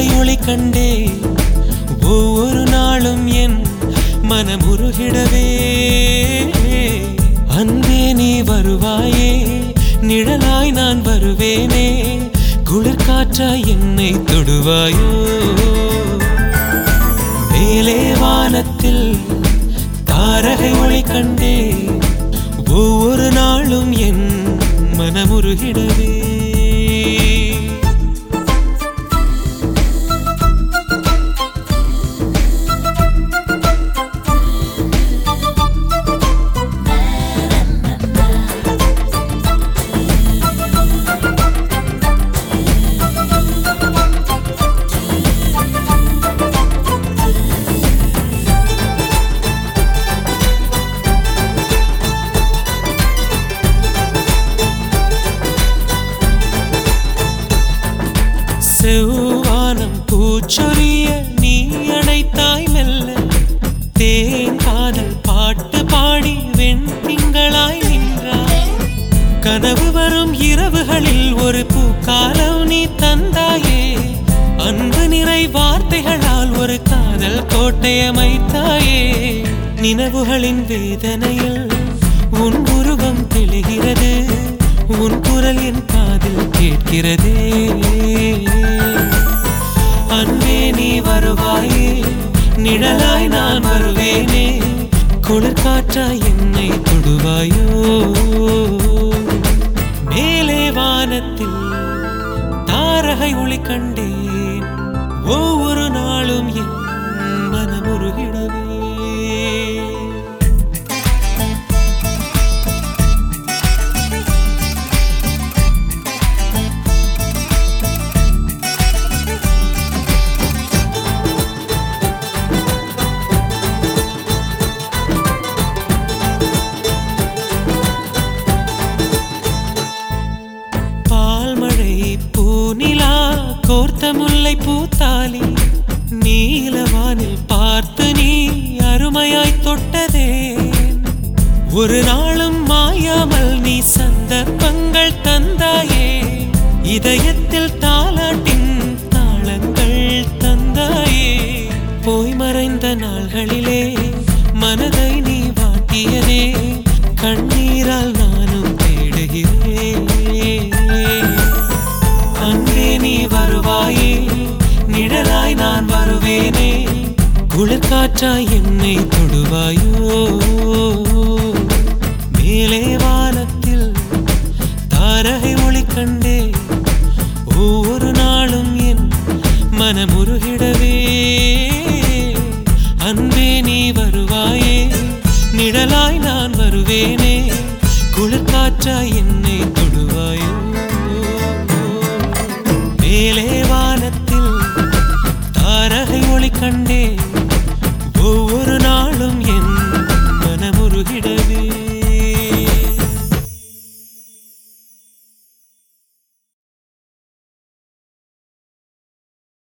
தாரகை ஒளி கண்டே ஒவ்வொரு நாளும் என் மனமுருகிடவே அன்பே நீ வருவாயே நிழலாய் நான் வருவேனே குளிர்காற்றாய் என்னை தொடுவாயோ மேலே வானத்தில் தாரகை ஒளி கண்டே ஒவ்வொரு நாளும் என் மனமுருகிடவே செவ்வானம் பூச்சொரிய நீ அணைத்தாய் மெல்ல தேன் காதல் பாட்டு பாடி வெண் திங்களாய் நின்றாய் கனவு வரும் இரவுகளில் ஒரு பூக்காலம் நீ தந்தாயே அன்பு நிறை வார்த்தைகளால் ஒரு காதல் கோட்டையமைத்தாயே நினைவுகளின் வேதனையில் உன் உருவம் தெளிகிறது உன் குரல் என் காதில் கேட்கிறதே அன்பே நீ வருவாயே நிழலாய் நான் வருவேனே குளிர்காற்றாய் என்னை தொடுவாயோ மேலே வானத்தில் தாரகை ஒளி கண்டேன் ஒவ்வொரு நாளும் என் மனமுருகிடவே பால்மழை பூநிலா கோர்த்த முல்லை பூத்தாலி நீலவானில் பார்த்து நீ அருமையாய் தொட்டதே ஒரு நாளும் மாயாமல் நீ சந்தர்ப்பங்கள் தந்தாயே இதயத்தில் தாலாட்டின் தாளங்கள் தந்தாயே போய் மறைந்த நாள்களிலே மனதை நீ வாட்டியதே கண்ணீரால் நானும் தேடுகிறேன் அன்பே நீ வருவாயே நிழலாய் நான் வருவேனே குளிர்காற்றாய் என்னை தொடுவாயோ மேலே வானத்தில் தாரகை ஒளி கண்டே ஒவ்வொரு நாளும் என் மனமுருகிடவே அன்பே நீ வருவாயே நிழலாய் நான் வருவேனே குளிர்காற்றாய் என்னை தொடுவாயோ மேலே வானத்தில் தாரகை ஒளி கண்டே